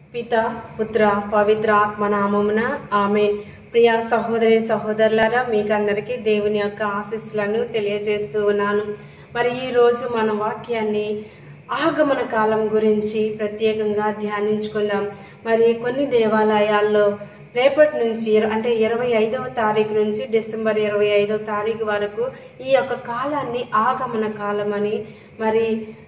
పిత పుత్ర పవిత్ర ఆత్మ నామమున ఆమె ప్రియ సహోదరి సహోదరులారా మీకందరికీ దేవుని యొక్క ఆశీస్సులను తెలియజేస్తూ ఉన్నాను మరి ఈ రోజు మన వాక్యాన్ని ఆగమన కాలం గురించి ప్రత్యేకంగా ధ్యానించుకుందాం మరి కొన్ని దేవాలయాల్లో రేపటి నుంచి ఇర- అంటే ఇరవై ఐదవ తారీఖు నుంచి డిసెంబర్ ఇరవై ఐదవ తారీఖు వరకు ఈ యొక్క కాలాన్ని ఆగమన కాలం అని మరి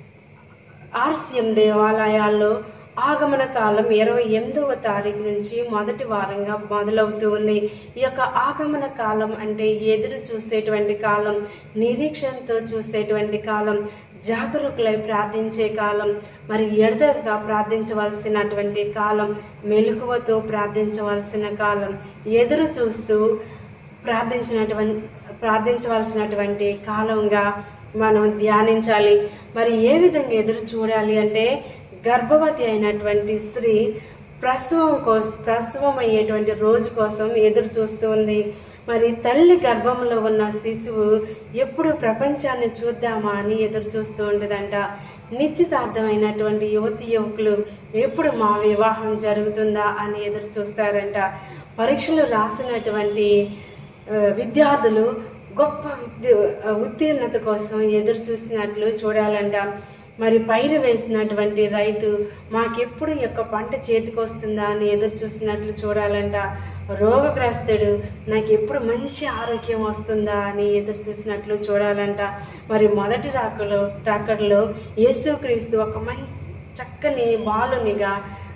ఆర్సిఎం దేవాలయాల్లో ఆగమన కాలం ఇరవై ఎనిమిదవ తారీఖు నుంచి మొదటి వారంగా మొదలవుతూ ఉంది ఈ యొక్క ఆగమన కాలం అంటే ఎదురు చూసేటువంటి కాలం నిరీక్షణతో చూసేటువంటి కాలం జాగరూకులై ప్రార్థించే కాలం మరి ఎడతగా ప్రార్థించవలసినటువంటి కాలం మెలకువతో ప్రార్థించవలసిన కాలం ఎదురు చూస్తూ ప్రార్థించినటువంటి ప్రార్థించవలసినటువంటి కాలంగా మనం ధ్యానించాలి మరి ఏ విధంగా ఎదురు చూడాలి అంటే గర్భవతి అయినటువంటి స్త్రీ ప్రసవం కోసం ప్రసవం అయ్యేటువంటి రోజు కోసం ఎదురు చూస్తూ ఉంది మరి తల్లి గర్భంలో ఉన్న శిశువు ఎప్పుడు ప్రపంచాన్ని చూద్దామా అని ఎదురు చూస్తూ ఉండదంట నిశ్చితార్థమైనటువంటి యువతి యువకులు ఎప్పుడు మా వివాహం జరుగుతుందా అని ఎదురు చూస్తారంట పరీక్షలు రాసినటువంటి ఆ, విద్యార్థులు గొప్ప విద్య ఉత్తీర్ణత కోసం ఎదురు చూసినట్లు చూడాలంట మరి పైరు వేసినటువంటి రైతు మాకెప్పుడు ఈ యొక్క పంట చేతికొస్తుందా అని ఎదురు చూసినట్లు చూడాలంట రోగగ్రస్తుడు నాకు ఎప్పుడు మంచి ఆరోగ్యం వస్తుందా అని ఎదురు చూసినట్లు చూడాలంట మరి మొదటి రాకలో రాకడలో యేసుక్రీస్తు ఒక మంచి చక్కని బాలునిగా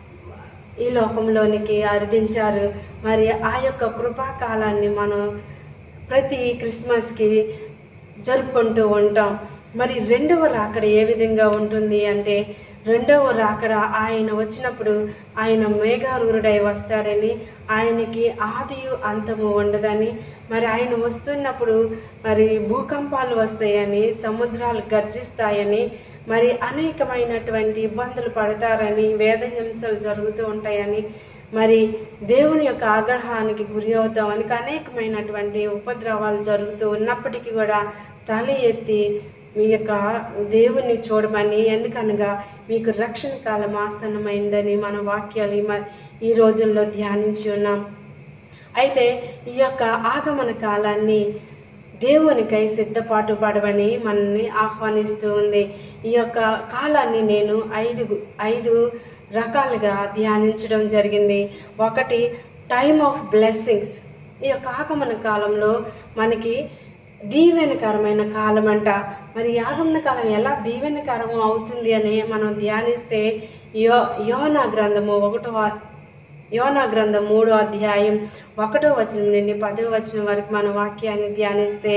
ఈ లోకంలోనికి అర్థించారు మరి ఆ యొక్క కృపాకాలాన్ని మనం ప్రతి క్రిస్మస్కి జరుపుకుంటూ ఉంటాం మరి రెండవ రాకడ ఏ విధంగా ఉంటుంది అంటే రెండవ రాకడ ఆయన వచ్చినప్పుడు ఆయన మేఘారూరుడై వస్తాడని ఆయనకి ఆదియు అంతము ఉండదని మరి ఆయన వస్తున్నప్పుడు మరి భూకంపాలు వస్తాయని సముద్రాలు గర్జిస్తాయని మరి అనేకమైనటువంటి ఇబ్బందులు పడతారని వేదహింసలు జరుగుతూ ఉంటాయని మరి దేవుని యొక్క ఆగ్రహానికి గురి అవుతామని అనేకమైనటువంటి ఉపద్రవాలు జరుగుతూ ఉన్నప్పటికీ కూడా తల ఎత్తి మీ యొక్క దేవుని చూడమని ఎందుకనగా మీకు రక్షణ కాలం ఆసన్నమైందని మన వాక్యాలు ఈ మ- ఈ రోజుల్లో ధ్యానించి ఉన్నాం అయితే ఈ యొక్క ఆగమన కాలాన్ని దేవునికై సిద్ధపాటు పడవని మనల్ని ఆహ్వానిస్తూ ఉంది ఈ యొక్క కాలాన్ని నేను ఐదు ఐదు రకాలుగా ధ్యానించడం జరిగింది ఒకటి టైమ్ ఆఫ్ బ్లెస్సింగ్స్ ఈ యొక్క ఆగమన కాలంలో మనకి దీవెనకరమైన కాలం అంట మరి ఈ ఆగమన కాలం ఎలా దీవెనకరం అవుతుంది అని మనం ధ్యానిస్తే యో యోనా గ్రంథము ఒకటో యోనా గ్రంథం మూడో అధ్యాయం ఒకటో వచనం నుండి పదో వచనం వరకు మన వాక్యాన్ని ధ్యానిస్తే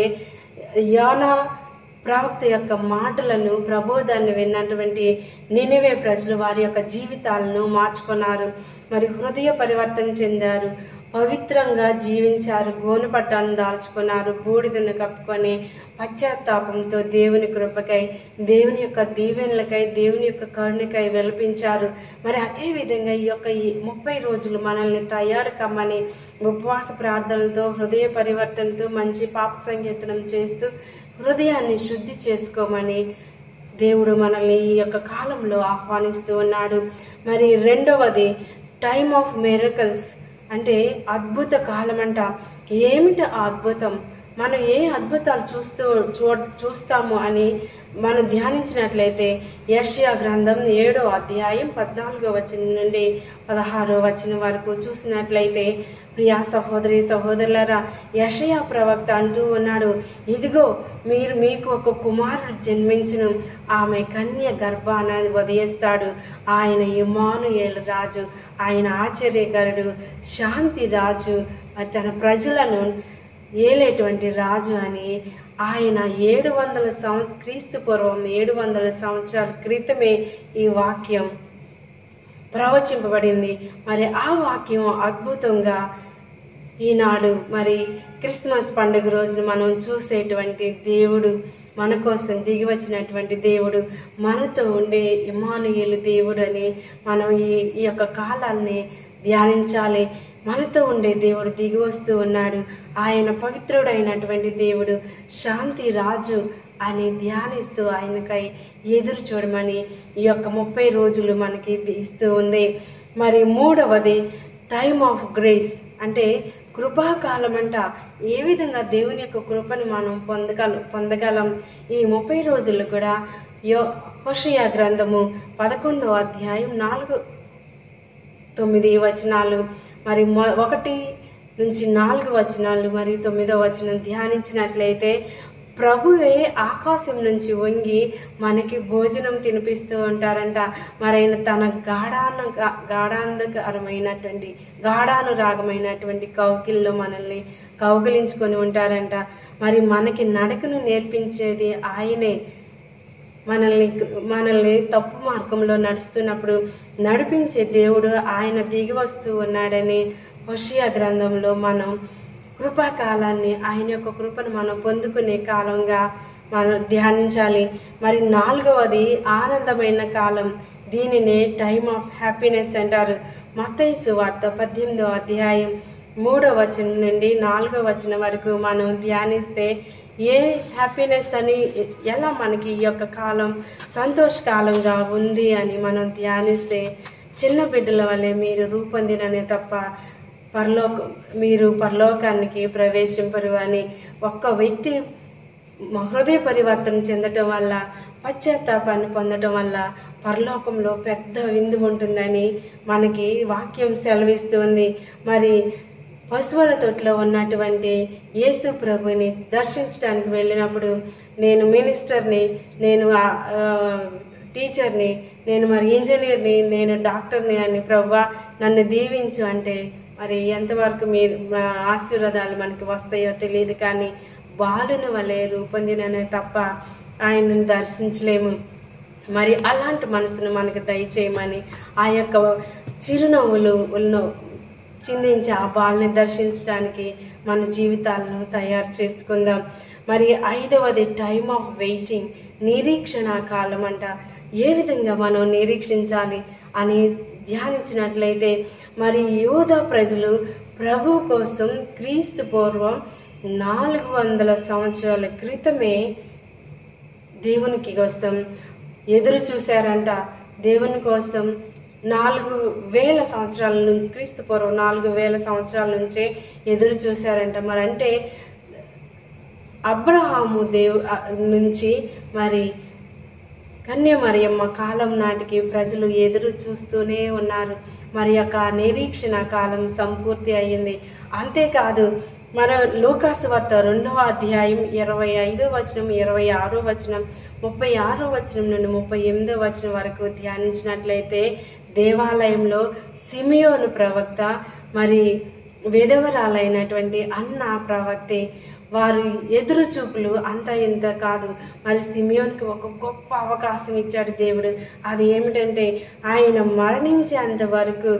యోనా ప్రవక్త యొక్క మాటలను ప్రబోధాన్ని విన్నటువంటి నినివే ప్రజలు వారి యొక్క జీవితాలను మార్చుకున్నారు మరి హృదయ పరివర్తన చెందారు పవిత్రంగా జీవించారు గోను పట్టాలను దాల్చుకున్నారు బూడిదను కప్పుకొని పశ్చాత్తాపంతో దేవుని కృపకై దేవుని యొక్క దీవెనలకై దేవుని యొక్క కరుణకై విలపించారు మరి అదే విధంగా ఈ యొక్క ఈ ముప్పై రోజులు మనల్ని తయారు కమ్మని ఉపవాస ప్రార్థనలతో హృదయ పరివర్తనతో మంచి పాప సంగీతనం చేస్తూ హృదయాన్ని శుద్ధి చేసుకోమని దేవుడు మనల్ని ఈ యొక్క కాలంలో ఆహ్వానిస్తూ ఉన్నాడు మరి రెండవది టైమ్ ఆఫ్ మెరకల్స్ అంటే అద్భుత కాలం అంట ఏమిటి ఆ అద్భుతం మనం ఏ అద్భుతాలు చూస్తూ చూ చూస్తాము అని మనం ధ్యానించినట్లయితే యష్యా గ్రంథం ఏడో అధ్యాయం పద్నాలుగో వచనం నుండి పదహారో వచనం వరకు చూసినట్లయితే ప్రియా సహోదరి సహోదరులరా యషయా ప్రవక్త అంటూ ఉన్నాడు ఇదిగో మీరు మీకు ఒక కుమారుడు జన్మించును ఆమె కన్య గర్భాన వదిలేస్తాడు ఆయన ఇమానుయేలు రాజు ఆయన ఆశ్చర్యకరుడు శాంతి రాజు మరి తన ప్రజలను ఏలేటువంటి రాజు అని ఆయన ఏడు వందల సంవ క్రీస్తు పూర్వం ఏడు వందల సంవత్సరాల క్రితమే ఈ వాక్యం ప్రవచింపబడింది మరి ఆ వాక్యం అద్భుతంగా ఈనాడు మరి క్రిస్మస్ పండుగ రోజున మనం చూసేటువంటి దేవుడు మన కోసం దిగి వచ్చినటువంటి దేవుడు మనతో ఉండే ఇమానుయేలు దేవుడు అని మనం ఈ ఈ యొక్క కాలాన్ని ధ్యానించాలి మనతో ఉండే దేవుడు దిగి వస్తూ ఉన్నాడు ఆయన పవిత్రుడైనటువంటి దేవుడు శాంతి రాజు అని ధ్యానిస్తూ ఆయనకై ఎదురు చూడమని ఈ యొక్క ముప్పై రోజులు మనకి ఇస్తూ ఉంది మరి మూడవది టైమ్ ఆఫ్ గ్రేస్ అంటే కృపాకాలం అంట ఏ విధంగా దేవుని యొక్క కృపను మనం పొందగల పొందగలం ఈ ముప్పై రోజులు కూడా యో హోషయ గ్రంథము పదకొండవ అధ్యాయం నాలుగు తొమ్మిది వచనాలు మరి మొ ఒకటి నుంచి నాలుగు వచనాలు మరి తొమ్మిదో వచనం ధ్యానించినట్లయితే ప్రభువే ఆకాశం నుంచి వంగి మనకి భోజనం తినిపిస్తూ ఉంటారంట మరి ఆయన తన గాఢాన గాఢాంధకరమైనటువంటి గాఢానురాగమైనటువంటి కౌకిల్లో మనల్ని కౌగిలించుకొని ఉంటారంట మరి మనకి నడకను నేర్పించేది ఆయనే మనల్ని మనల్ని తప్పు మార్గంలో నడుస్తున్నప్పుడు నడిపించే దేవుడు ఆయన దిగి వస్తూ ఉన్నాడని హోషియా గ్రంథంలో మనం కృపాకాలాన్ని ఆయన యొక్క కృపను మనం పొందుకునే కాలంగా మనం ధ్యానించాలి మరి నాలుగవది ఆనందమైన కాలం దీనినే టైమ్ ఆఫ్ హ్యాపీనెస్ అంటారు మత్తయి వార్త పద్దెనిమిదో అధ్యాయం మూడో వచనం నుండి నాలుగో వచనం వరకు మనం ధ్యానిస్తే ఏ హ్యాపీనెస్ అని ఎలా మనకి ఈ యొక్క కాలం సంతోషకాలంగా ఉంది అని మనం ధ్యానిస్తే చిన్న బిడ్డల వల్లే మీరు రూపొందిననే తప్ప పరలోక మీరు పరలోకానికి ప్రవేశింపరు అని ఒక్క వ్యక్తి హృదయ పరివర్తన చెందటం వల్ల పశ్చాత్తాపాన్ని పొందటం వల్ల పరలోకంలో పెద్ద విందు ఉంటుందని మనకి వాక్యం సెలవిస్తుంది మరి పశువుల తొట్లో ఉన్నటువంటి యేసు ప్రభుని దర్శించడానికి వెళ్ళినప్పుడు నేను మినిస్టర్ని నేను ఆ, ఆ, టీచర్ని నేను మరి ఇంజనీర్ని నేను డాక్టర్ని అని ప్రభా నన్ను దీవించు అంటే మరి ఎంతవరకు మీరు మా ఆశీర్వాదాలు మనకి వస్తాయో తెలియదు కానీ బాలుని వలె రూపొందిననే తప్ప ఆయనను దర్శించలేము మరి అలాంటి మనసును మనకు దయచేయమని ఆ యొక్క చిరునవ్వులు ఉన్న- చిందించి ఆ బాల్ని దర్శించడానికి మన జీవితాలను తయారు చేసుకుందాం మరి ఐదవది టైమ్ ఆఫ్ వెయిటింగ్ నిరీక్షణ కాలం అంట ఏ విధంగా మనం నిరీక్షించాలి అని ధ్యానించినట్లయితే మరి యూద ప్రజలు ప్రభు కోసం క్రీస్తు పూర్వం నాలుగు వందల సంవత్సరాల క్రితమే దేవునికి కోసం ఎదురు చూశారంట దేవుని కోసం నాలుగు వేల సంవత్సరాల నుంచి క్రీస్తు పూర్వం నాలుగు వేల సంవత్సరాల నుంచే ఎదురు చూశారంట మరి అంటే అబ్రహాము దేవు ఆ, నుంచి మరి కన్య మరియమ్మ కాలం నాటికి ప్రజలు ఎదురు చూస్తూనే ఉన్నారు మరి యొక్క నిరీక్షణ కాలం సంపూర్తి అయ్యింది అంతేకాదు మన లోకాసు వార్త రెండవ అధ్యాయం ఇరవై ఐదో వచనం ఇరవై ఆరో వచనం ముప్పై ఆరో వచనం నుండి ముప్పై ఎనిమిదో వచనం వరకు ధ్యానించినట్లయితే దేవాలయంలో సిమియోను ప్రవక్త మరి విధవరాలైనటువంటి అన్న ప్రవక్తే వారి ఎదురు చూపులు అంత ఇంత కాదు మరి సిమియోన్కి ఒక గొప్ప అవకాశం ఇచ్చాడు దేవుడు అది ఏమిటంటే ఆయన మరణించేంత వరకు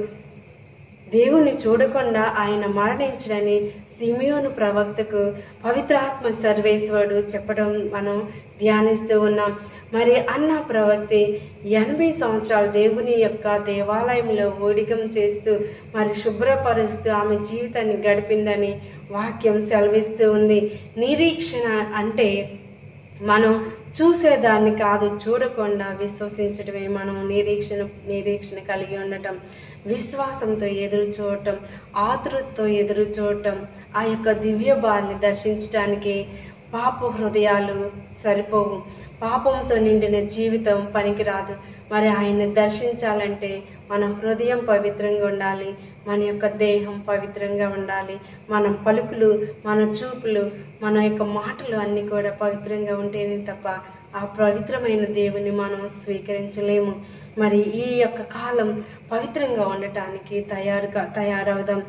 దేవుణ్ణి చూడకుండా ఆయన మరణించడని సిమియోను ప్రవక్తకు పవిత్రాత్మ సర్వేశ్వరుడు చెప్పడం మనం ధ్యానిస్తూ ఉన్నాం మరి అన్న ప్రవక్తి ఎనభై సంవత్సరాలు దేవుని యొక్క దేవాలయంలో ఊడికం చేస్తూ మరి శుభ్రపరుస్తూ ఆమె జీవితాన్ని గడిపిందని వాక్యం సెలవిస్తూ ఉంది నిరీక్షణ అంటే మనం చూసేదాన్ని కాదు చూడకుండా విశ్వసించడమే మనం నిరీక్షణ నిరీక్షణ కలిగి ఉండటం విశ్వాసంతో ఎదురు చూడటం ఆతృతతో ఎదురు చూడటం ఆ యొక్క దివ్య బాల్ని దర్శించడానికి పాప హృదయాలు సరిపోవు పాపంతో నిండిన జీవితం పనికిరాదు మరి ఆయన్ని దర్శించాలంటే మన హృదయం పవిత్రంగా ఉండాలి మన యొక్క దేహం పవిత్రంగా ఉండాలి మన పలుకులు మన చూపులు మన యొక్క మాటలు అన్నీ కూడా పవిత్రంగా ఉంటేనే తప్ప ఆ పవిత్రమైన దేవుని మనం స్వీకరించలేము మరి ఈ యొక్క కాలం పవిత్రంగా ఉండటానికి తయారుగా తయారవుదాం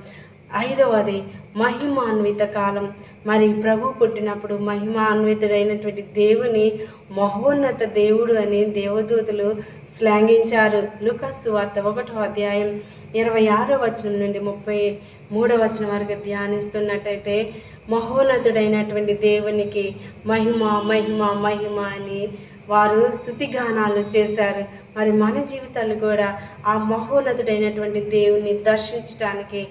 ఐదవది మహిమాన్విత కాలం మరి ప్రభు పుట్టినప్పుడు మహిమాన్వితుడైనటువంటి దేవుని మహోన్నత దేవుడు అని దేవదూతలు శ్లాఘించారు లుకస్సు వార్త ఒకటో అధ్యాయం ఇరవై ఆరో వచనం నుండి ముప్పై మూడో వచనం వరకు ధ్యానిస్తున్నట్టయితే మహోన్నతుడైనటువంటి దేవునికి మహిమ మహిమ మహిమ అని వారు స్థుతిగానాలు చేశారు మరి మన జీవితాలు కూడా ఆ మహోన్నతుడైనటువంటి దేవుని దర్శించడానికి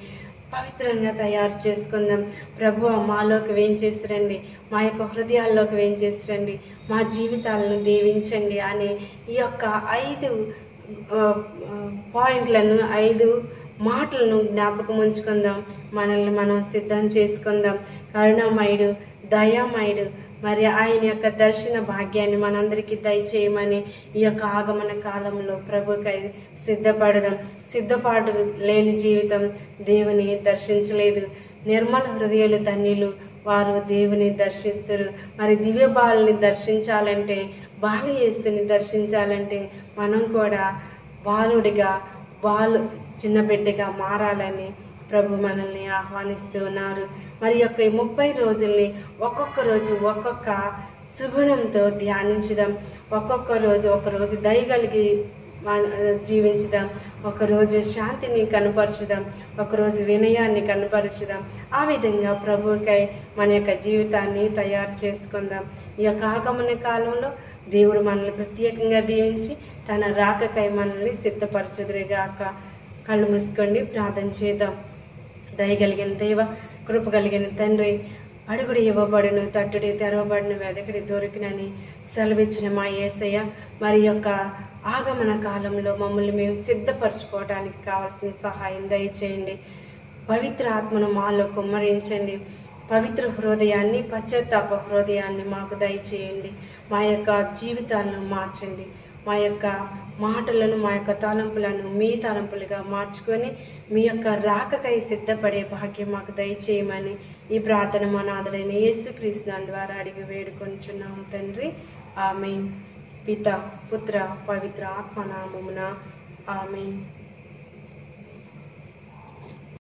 పవిత్రంగా తయారు చేసుకుందాం ప్రభు మాలోకి వేయించేసిరండి మా యొక్క హృదయాల్లోకి వేయించేసిరండి మా జీవితాలను దీవించండి అని ఈ యొక్క ఐదు ఆ, ఆ, పాయింట్లను ఐదు మాటలను జ్ఞాపకం ఉంచుకుందాం మనల్ని మనం సిద్ధం చేసుకుందాం కరుణమయుడు దయామయుడు మరి ఆయన యొక్క దర్శన భాగ్యాన్ని మనందరికీ దయచేయమని ఈ యొక్క ఆగమన కాలంలో ప్రభుకై సిద్ధపడదాం సిద్ధపాటు లేని జీవితం దేవుని దర్శించలేదు నిర్మల హృదయాలు ధన్యులు వారు దేవుని దర్శిస్తారు మరి దివ్య బాలని దర్శించాలంటే బాలు యేసుని దర్శించాలంటే మనం కూడా బాలుడిగా బాలు చిన్న బిడ్డగా మారాలని ప్రభు మనల్ని ఆహ్వానిస్తూ ఉన్నారు మరి యొక్క ఈ ముప్పై రోజుల్ని ఒక్కొక్క రోజు ఒక్కొక్క సుగుణంతో ధ్యానించుదాం ఒక్కొక్క రోజు ఒక రోజు దయగలిగి మన- జీవించుదాం ఒకరోజు శాంతిని కనపరచుదాం ఒకరోజు వినయాన్ని కనపరచుదాం ఆ విధంగా ప్రభువుకై మన యొక్క జీవితాన్ని తయారు చేసుకుందాం ఈ యొక్క ఆగమన కాలంలో దేవుడు మనల్ని ప్రత్యేకంగా దీవించి తన రాకకై మనల్ని సిద్ధపరచుదురుగాక కళ్ళు మూసుకోండి ప్రార్థన చేద్దాం దయగలిగిన దేవ కృప కలిగిన తండ్రి అడుగుడు ఇవ్వబడును తట్టుడి తెరవబడిన వెదకడి దొరికినని సెలవిచ్చిన మా యేసయ్య మరి యొక్క ఆగమన కాలంలో మమ్మల్ని మేము సిద్ధపరచుకోవడానికి కావాల్సిన సహాయం దయచేయండి పవిత్ర ఆత్మను మాలో కుమ్మరించండి పవిత్ర హృదయాన్ని పశ్చాత్తాప హృదయాన్ని మాకు దయచేయండి మా యొక్క జీవితాలను మార్చండి మా యొక్క మాటలను మా యొక్క తలంపులను మీ తలంపులుగా మార్చుకొని మీ యొక్క రాకకై సిద్ధపడే భాగ్యం మాకు దయచేయమని ఈ ప్రార్థన మా నాథుడైన యేసుక్రీస్తు ద్వారా అడిగి వేడుకొంచున్నాము తండ్రి ఆమె పిత పుత్ర పవిత్ర ఆత్మనామమున ఆమె